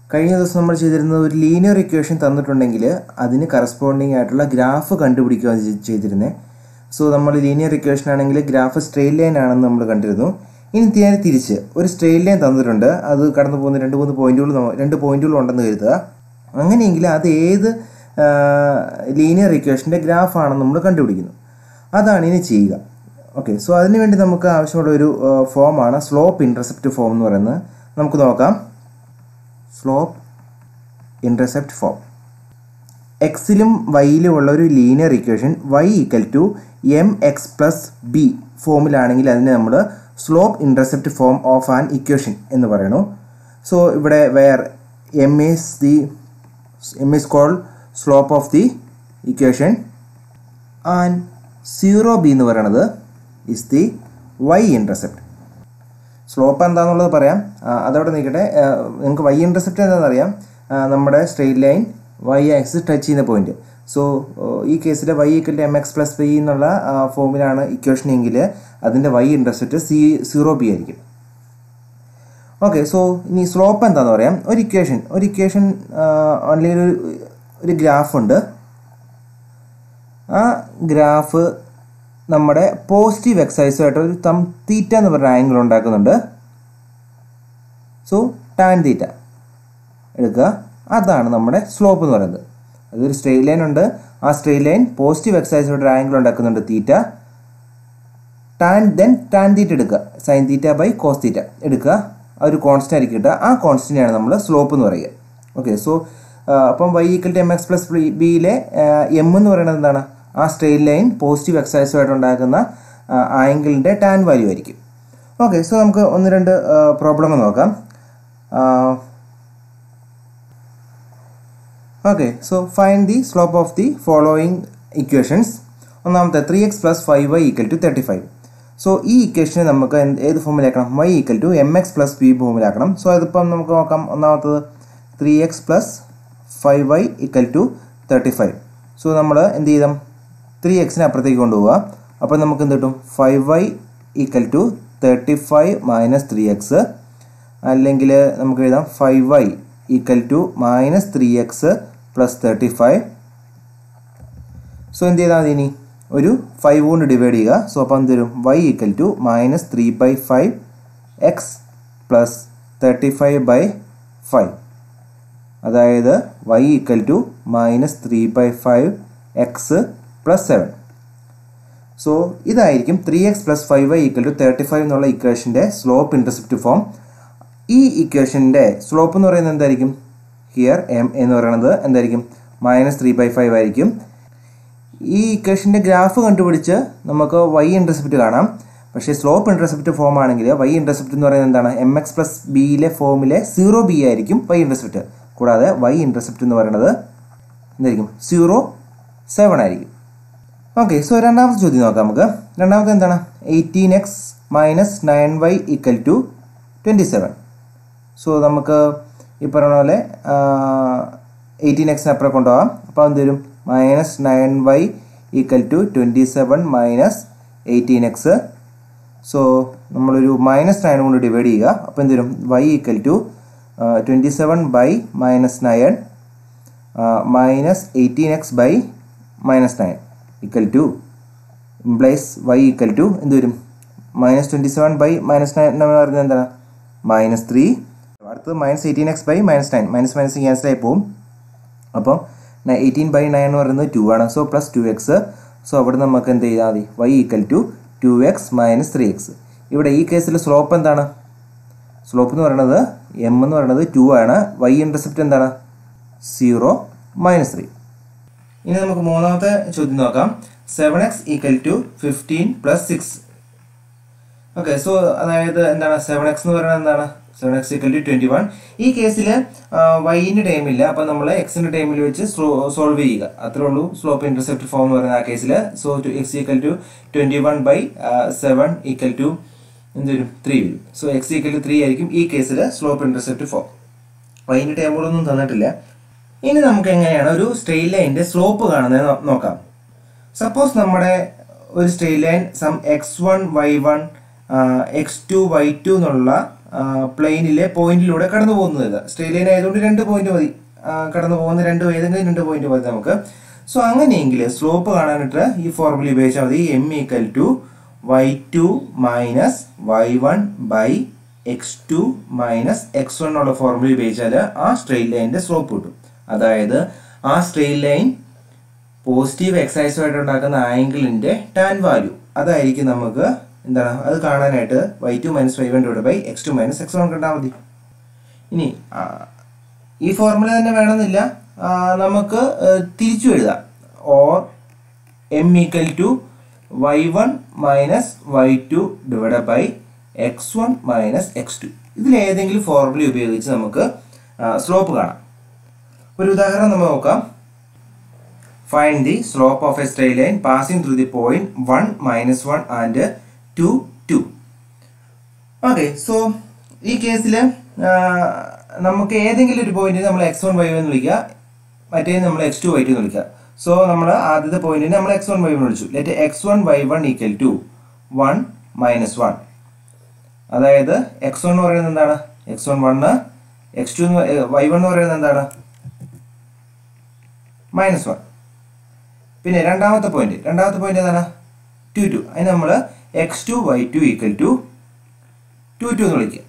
കഴിഞ്ഞ ദിവസം നമ്മൾ ചെയ്തിരുന്നത് ഒരു ലീനിയർ ഇക്വേഷൻ തന്നിട്ടുണ്ടെങ്കിൽ അതിന് കറസ്പോണ്ടിങ് ആയിട്ടുള്ള ഗ്രാഫ് കണ്ടുപിടിക്കുകയാണ് ചെയ്- ചെയ്തിരുന്നത് സോ നമ്മൾ ലീനിയർ ഇക്വേഷൻ ആണെങ്കിൽ ഗ്രാഫ് സ്ട്രെയിറ്റ് ലൈൻ ആണെന്ന് നമ്മൾ കണ്ടിരുന്നു ഇനി നേരെ തിരിച്ച് ഒരു സ്ട്രെയിറ്റ് ലൈൻ തന്നിട്ടുണ്ട് അത് കടന്നു പോകുന്ന രണ്ട് മൂന്ന് പോയിന്റുകൾ നമ്മ- രണ്ട് പോയിന്റുകൾ ഉണ്ടെന്ന് കരുതുക അങ്ങനെയെങ്കിൽ അത് ഏത് ലീനിയർ ഇക്വേഷൻ്റെ ഗ്രാഫാണെന്ന് നമ്മൾ കണ്ടുപിടിക്കുന്നു അതാണ് ഇനി ചെയ്യുക ഓക്കെ സോ അതിനുവേണ്ടി നമുക്ക് ആവശ്യമുള്ള ഒരു ഫോമാണ് സ്ലോപ്പ് ഇൻ്റർസെപ്റ്റ് ഫോം എന്ന് പറയുന്നത് നമുക്ക് നോക്കാം സ്ലോപ്പ് ഇൻ്റർസെപ്റ്റ് ഫോം എക്സിലും വൈയിലും ഉള്ള ഒരു linear equation Y equal to M X plus B ഫോമിലാണെങ്കിൽ അതിനെ നമ്മൾ slope intercept form of an equation എന്ന് പറയണു സോ ഇവിടെ where M is the M is called slope of the equation and zero B എന്ന് പറയണത് is the Y intercept slope എന്താണെന്നുള്ളത് പറയാം ആ, അതവിടെ നിൽക്കട്ടെ ആ, നിങ്ങൾക്ക് വൈ ഇൻ്റർസെപ്റ്റ് എന്താണെന്ന് അറിയാം ആ, നമ്മുടെ straight line Y axis touch ചെയ്യുന്ന പോയിന്റ് സോ ഈ കേസിൽ Y equal M X plus B എന്നുള്ള ഫോമിലാണ് ഇക്വേഷൻ എങ്കിൽ അതിൻ്റെ Y intercept C zero B ആയിരിക്കും ഓക്കെ സോ ഇനി സ്ലോപ്പ് എന്താണെന്ന് പറയാം ഒരു ഇക്വേഷൻ ഒരു ഇക്വേഷൻ അല്ലെങ്കിൽ ഒരു ഒരു ഗ്രാഫ് ഉണ്ട് ആ ഗ്രാഫ് നമ്മുടെ പോസിറ്റീവ് എക്സൈസുമായിട്ട് ഒരു തം തീറ്റ എന്ന് പറയുന്ന ആംഗിൾ ഉണ്ടാക്കുന്നുണ്ട് സോ ടാൻ തീറ്റ എടുക്കുക അതാണ് നമ്മുടെ സ്ലോപ്പ് എന്ന് പറയുന്നത് അതൊരു സ്ട്രെയിറ്റ് ലൈൻ ഉണ്ട് ആ സ്ട്രെയിറ്റ് ലൈൻ പോസിറ്റീവ് എക്സൈസുമായിട്ട് ഒരു ആംഗിൾ ഉണ്ടാക്കുന്നുണ്ട് theta tan then tan theta എടുക്കുക sine theta by cos theta എടുക്കുക ആ ഒരു കോൺസ്റ്റന്റ് ആയിരിക്കും കിട്ടുക ആ കോൺസ്റ്റന്റാണ് നമ്മൾ സ്ലോപ്പ് എന്ന് പറയുക ഓക്കെ സോ അപ്പം Y equal to M X plus ബിയിലെ എം എന്ന് പറയുന്നത് എന്താണ് ആ സ്ട്രെയിറ്റ് ലൈൻ പോസിറ്റീവ് എക്സൈസുമായിട്ട് ഉണ്ടാക്കുന്ന ആംഗിളിൻ്റെ ടാൻ വാല്യൂ ആയിരിക്കും ഓക്കെ സോ നമുക്ക് ഒന്ന് രണ്ട് പ്രോബ്ലങ്ങൾ നോക്കാം okay so find the slope of the following equations ഒന്നാമത്തെ three X plus five Y equal to thirty five so ഈ ഇക്വേഷനെ നമുക്ക് എന്ത് ഏത് ഫോമിലാക്കണം Y equal to M X plus B ഫോമിലാക്കണം സോ അതിപ്പം നമുക്ക് നോക്കാം ഒന്നാമത്തത് three X plus five Y equal to thirty five so നമ്മൾ എന്ത് ചെയ്താം ത്രീ എക്സിനെ അപ്പുറത്തേക്ക് കൊണ്ടുപോവുക അപ്പോൾ നമുക്ക് എന്ത് കിട്ടും five Y equal to thirty five minus three X അല്ലെങ്കിൽ നമുക്ക് എഴുതാം five Y equal to minus three X plus thirty five so എന്ത് ചെയ്താൽ മതി ഇനി ഒരു ഫൈവ് കൊണ്ട് ഡിവൈഡ് ചെയ്യുക സോ അപ്പം എന്ത് വരും Y equal to minus three by five X plus thirty five by five അതായത് Y equal to minus three by five X plus seven so ഇതായിരിക്കും three X plus five Y equal to thirty five എന്നുള്ള ഇക്വേഷൻ്റെ slope intercept form ഈ ഇക്വേഷൻ്റെ slope എന്ന് പറയുന്നത് എന്തായിരിക്കും here M എന്ന് പറയുന്നത് എന്തായിരിക്കും മൈനസ് ത്രീ ബൈ ഫൈവ് ആയിരിക്കും ഈ ഇക്വേഷൻ്റെ ഗ്രാഫ് കണ്ടുപിടിച്ച് നമുക്ക് വൈ ഇൻ്റർസെപ്റ്റ് കാണാം പക്ഷേ സ്ലോപ്പ് ഇൻ്റർസെപ്റ്റ് ഫോം ആണെങ്കിൽ വൈ ഇൻ്റർസെപ്റ്റ് എന്ന് പറയുന്നത് എന്താണ് എം എക്സ് പ്ലസ് ബിയിലെ ഫോമിലെ സീറോ ബി ആയിരിക്കും വൈ ഇൻ്റർസെപ്റ്റ് കൂടാതെ വൈ ഇൻ്റർസെപ്റ്റ് എന്ന് പറയുന്നത് എന്തായിരിക്കും സീറോ സെവൻ ആയിരിക്കും ഓക്കെ സോ രണ്ടാമത്തെ ചോദ്യം നോക്കാം നമുക്ക് രണ്ടാമത്തെ എന്താണ് eighteen X minus nine Y equal to twenty seven so നമുക്ക് ഈ പറഞ്ഞ പോലെ എയ്റ്റീൻ എക്സിന് അപ്പുറം കൊണ്ടുപോകാം അപ്പോൾ എന്ത് വരും minus nine Y equal to twenty seven minus eighteen X so നമ്മളൊരു മൈനസ് നയൻ കൊണ്ട് ഡിവൈഡ് ചെയ്യുക അപ്പോൾ എന്ത് വരും Y equal to twenty seven by minus nine minus eighteen X by minus nine equal to implies Y equal to എന്ത് വരും minus twenty seven by minus nine എന്ന് പറയുന്നത് എന്താണ് മൈനസ് ത്രീ അടുത്തത് minus eighteen X by minus nine minus minus cancel ആയി പോകും അപ്പം eighteen by nine എന്ന് പറയുന്നത് ടു ആണ് so plus two X so അവിടെ നമുക്ക് എന്ത് ചെയ്താൽ മതി Y equal to two X minus three X ഇവിടെ ഈ കേസിൽ സ്ലോപ്പ് എന്താണ് സ്ലോപ്പ് എന്ന് പറയുന്നത് എം എന്ന് പറയുന്നത് ടു ആണ് വൈ ഇൻ്റർസെപ്റ്റ് എന്താണ് സീറോ മൈനസ് ത്രീ ഇനി നമുക്ക് മൂന്നാമത്തെ ചോദ്യം നോക്കാം seven x equal to fifteen plus six okay so അതായത് എന്താണ് സെവൻ എക്സ് എന്ന് പറയുന്നത് എന്താണ് seven x equal to twenty one ഈ കേസിൽ വൈൻ്റെ ടൈമില്ല അപ്പോൾ നമ്മൾ എക്സിൻ്റെ ടൈമിൽ വെച്ച് സോൾവ് ചെയ്യുക അത്രേ ഉള്ളൂ സ്ലോപ്പ് ഇൻ്റർസെപ്റ്റ് ഫോം എന്ന് പറയുന്ന ആ കേസിൽ so two x equal to twenty one by seven equal to എന്ത് വരും ത്രീ വരും so x equal to three ആയിരിക്കും ഈ കേസിൽ സ്ലോപ്പ് ഇൻ്റർസെപ്റ്റ് ഫോം വൈൻ്റെ ടൈമുകളൊന്നും തന്നിട്ടില്ല ഇനി നമുക്ക് എങ്ങനെയാണ് ഒരു സ്ട്രെയിറ്റ് ലൈനിൻ്റെ സ്ലോപ്പ് കാണുന്നത് നോ- നോക്കാം സപ്പോസ് നമ്മുടെ ഒരു straight line some x one y one x two y two എന്നുള്ള പ്ലെയിനിലെ പോയിന്റിലൂടെ കടന്നു പോകുന്നത് സ്ട്രെയിറ്റ് ലൈൻ ആയതുകൊണ്ട് രണ്ട് പോയിന്റ് മതി ആ, കടന്നു പോകുന്ന രണ്ട് ഏതെങ്കിലും രണ്ട് പോയിന്റ് മതി നമുക്ക് സോ അങ്ങനെയെങ്കിൽ സ്ലോപ്പ് കാണാനായിട്ട് ഈ ഫോർമുല ഉപയോഗിച്ചാൽ മതി m equal to y two minus y one by x two minus x one എന്നുള്ള ഫോർമുല ഉപയോഗിച്ചാൽ ആ സ്ട്രെയിറ്റ് ലൈനിന്റെ സ്ലോപ്പ് കിട്ടും അതായത് ആ സ്ട്രെയിറ്റ് ലൈൻ പോസിറ്റീവ് എക്സൈസുമായിട്ട് ഉണ്ടാക്കുന്ന ആംഗിളിന്റെ ടാൻ വാല്യൂ അതായിരിക്കും നമുക്ക് എന്താണ് അത് കാണാനായിട്ട് y two minus y one divide by x two minus x one കണ്ടാൽ മതി ഇനി ആ, ഈ ഫോർമുല തന്നെ വേണമെന്നില്ല ആ, നമുക്ക് ആ, തിരിച്ചു എഴുതാം or m equal to y one minus y two divide by x one minus x two ഇതിൽ ഏതെങ്കിലും ഫോർമുല ഉപയോഗിച്ച് നമുക്ക് സ്ലോപ്പ് കാണാം ഒരു ഉദാഹരണം നമ്മൾ നോക്കാം find the slope of a straight line passing through the point 1 minus 1 and 2 2 okay so ഈ കേസിൽ നമുക്ക് ഏതെങ്കിലും ഒരു പോയിന്റിന് നമ്മൾ എക്സ് വൺ വൈ എന്ന് വിളിക്കുക മറ്റേ നമ്മൾ x two y two two വിളിക്കുക സോ നമ്മൾ ആദ്യത്തെ പോയിന്റിന് നമ്മൾ എക്സ് വൺ വൈ വൺ വിളിച്ചു let x one y one equal to one minus one അതായത് എക്സ് വൺ എന്ന് പറയുന്നത് എന്താണ് x one one x two y one എന്ന് പറയുന്നത് എന്താണ് മൈനസ് വൺ പിന്നെ രണ്ടാമത്തെ പോയിന്റ് രണ്ടാമത്തെ പോയിന്റ് ഏതാണ് ടു ടു അതിന് നമ്മൾ x two y two equal to two two two വിളിക്കുക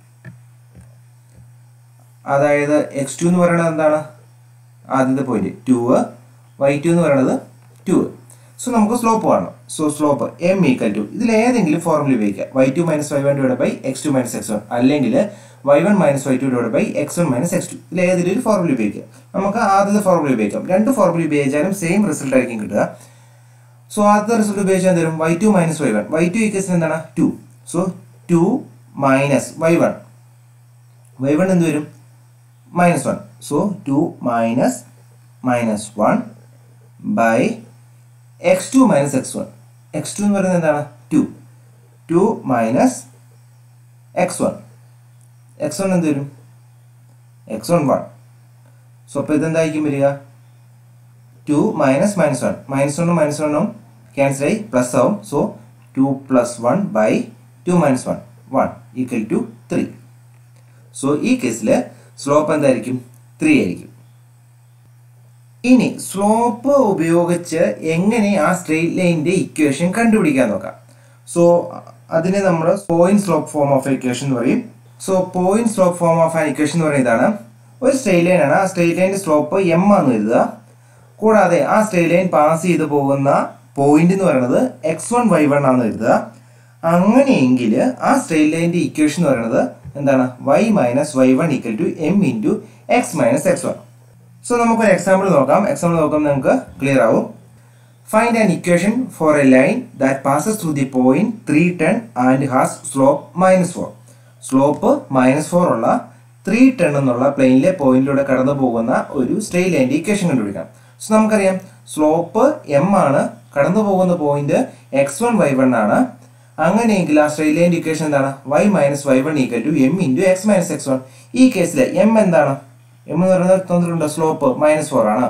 അതായത് എക്സ് ടു എന്ന് പറയുന്നത് എന്താണ് ആദ്യത്തെ പോയിന്റ് ടു വൈ ടു എന്ന് പറയുന്നത് ടു സോ നമുക്ക് സ്ലോപ്പ് കാണണം so slope m equal to ഇതിൽ ഏതെങ്കിലും ഫോർമുല ഉപയോഗിക്കുക y two minus y one divide by x two minus x one അല്ലെങ്കിൽ y one minus y two divide by x one minus x two ഇതിൽ ഏതെങ്കിലും ഒരു formula ഉപയോഗിക്കുക നമുക്ക് ആദ്യത്തെ ഫോർമുല ഉപയോഗിക്കാം രണ്ട് ഫോർമുല ഉപയോഗിച്ചാലും സെയിം റിസൾട്ട് ആയിരിക്കും കിട്ടുക സോ ആദ്യത്തെ റിസൾട്ട് ഉപയോഗിച്ചാൽ തരും y two minus y one y two equals എന്താണ് two so two minus y one y one എന്ത് വരും minus one so two minus minus one by x two minus x one x two എന്ന് പറയുന്നത് എന്താണ് two two minus x one x one എന്ത് വരും x one one so അപ്പോൾ ഇതെന്തായിരിക്കും വരിക two minus minus one minus വണ്ണും minus വണ്ണും ക്യാൻസൽ ആയി പ്ലസ് ആവും so to plus one by two minus one one equal to three so ഈ കേസിൽ സ്ലോപ്പ് എന്തായിരിക്കും ത്രീ ആയിരിക്കും ഇനി സ്ലോപ്പ് ഉപയോഗിച്ച് എങ്ങനെ ആ സ്ട്രെയിറ്റ് ലൈനിന്റെ ഇക്വേഷൻ കണ്ടുപിടിക്കാൻ നോക്കാം സോ അതിനെ നമ്മൾ point slope form of equation എന്ന് പറയും so point slope form of an equation എന്ന് പറയുന്നത് ഇതാണ് ഒരു സ്ട്രെയിറ്റ് ലൈൻ ആണ് ആ സ്ട്രെയിറ്റ് ലൈനിന്റെ സ്ലോപ്പ് എം ആണെന്ന് കരുതുക കൂടാതെ ആ സ്ട്രെയിറ്റ് ലൈൻ പാസ് ചെയ്ത് പോകുന്ന പോയിന്റ് എന്ന് പറയുന്നത് എക്സ് വൺ വൈ വൺ ആണെന്ന് കരുതുക അങ്ങനെയെങ്കിൽ ആ സ്ട്രെയിറ്റ് ലൈനിന്റെ ഇക്വേഷൻ എന്ന് പറയുന്നത് എന്താണ് y minus y one equal to m into x minus x one so നമുക്കൊരു എക്സാമ്പിൾ നോക്കാം എക്സാമ്പിൾ നോക്കാം നമുക്ക് ക്ലിയർ ആവും find an equation for a line that passes through the point three ten and has slope minus four slope minus four ഉള്ള three ten എന്നുള്ള പ്ലെയിനിലെ പോയിന്റിലൂടെ കടന്നു പോകുന്ന ഒരു സ്ട്രെയിറ്റ് ലൈൻ്റെ ഇക്വേഷൻ കണ്ടുപിടിക്കാം സോ നമുക്കറിയാം സ്ലോപ്പ് എം ആണ് കടന്നു പോകുന്ന point x one y one ആണ് അങ്ങനെയെങ്കിൽ ആ സ്ട്രെയിറ്റ് ലൈൻ്റെ ഇക്വേഷൻ എന്താണ് y minus y one equal to m into x minus x one ഈ കേസിൽ എം എന്താണ് എം എന്ന് പറയുന്നത് തന്നിട്ടുണ്ട് സ്ലോപ്പ് മൈനസ് ഫോർ ആണ്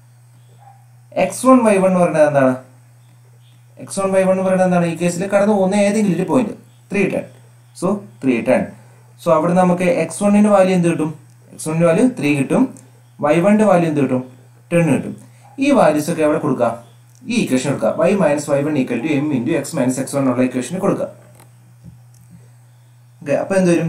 എക്സ് വൺ വൈ വൺ എന്ന് പറയുന്നത് എന്താണ് എക്സ് വൺ വൈ വൺ എന്ന് പറയുന്നത് എന്താണ് ഈ കേസിൽ കടന്നു പോകുന്ന ഏതെങ്കിലും ഒരു point three ten so three ten so അവിടെ നമുക്ക് എക്സ് വണ്ണിന്റെ വാല്യൂ എന്ത് കിട്ടും എക്സ് വണ്ണിന്റെ വാല്യൂ ത്രീ കിട്ടും വൈ വണ്ണിന്റെ വാല്യൂ എന്ത് കിട്ടും ടെൻ കിട്ടും ഈ വാല്യൂസ് ഒക്കെ എവിടെ കൊടുക്കാം ഈ ഇക്വേഷൻ കൊടുക്കുക y minus y one equal to m into x minus x one ഉള്ള ഇക്വേഷന് കൊടുക്കുക ഓക്കെ അപ്പൊ എന്ത് വരും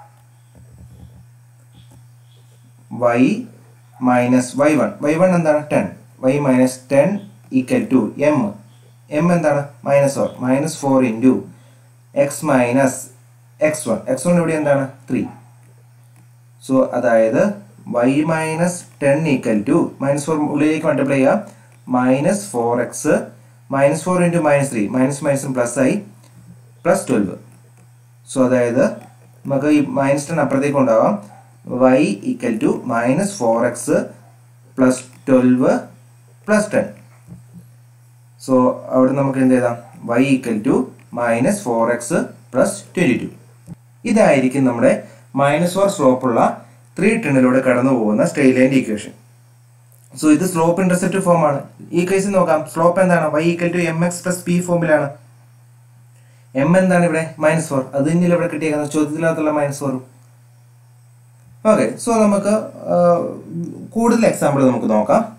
y minus y one y one എന്താണ് ten y minus ten equal to m m എന്താണ് minus four minus four into x minus x one x one ഇവിടെ എന്താണ് ത്രീ സോ അതായത് y minus ten equal to minus four ഉള്ളിലേക്ക് multiply ചെയ്യുക minus four x minus four into minus three minus മൈനസും plus ആയി plus twelve so അതായത് നമുക്ക് ഈ മൈനസ് ടെൻ അപ്പുറത്തേക്ക് ഉണ്ടാവാം y equal to minus four x plus twelve plus ten so അവിടെ നമുക്ക് എന്ത് ചെയ്താം y equal to minus four x plus twenty two ഇതായിരിക്കും നമ്മുടെ മൈനസ് ഫോർ സ്ലോപ്പുള്ള ത്രീ ടെന്നിലൂടെ കടന്നു പോകുന്ന സ്ട്രെയിറ്റ് ലൈൻ്റെ ഇക്വേഷൻ സോ ഇത് സ്ലോപ്പ് ഇന്റർസെപ്റ്റ് ഫോം ആണ് ഈ കേസിൽ നോക്കാം സ്ലോപ്പ് എന്താണ് y equal to M X plus P ഫോമിലാണ് എം എന്താണ് ഇവിടെ മൈനസ് ഫോർ അത് തന്നെയല്ലേ ഇവിടെ കിട്ടിയേക്കുന്നത് ചോദ്യത്തിനകത്തുള്ള മൈനസ് ഫോറും ഓക്കെ സോ നമുക്ക് ആ, കൂടുതൽ എക്സാമ്പിൾ നമുക്ക് നോക്കാം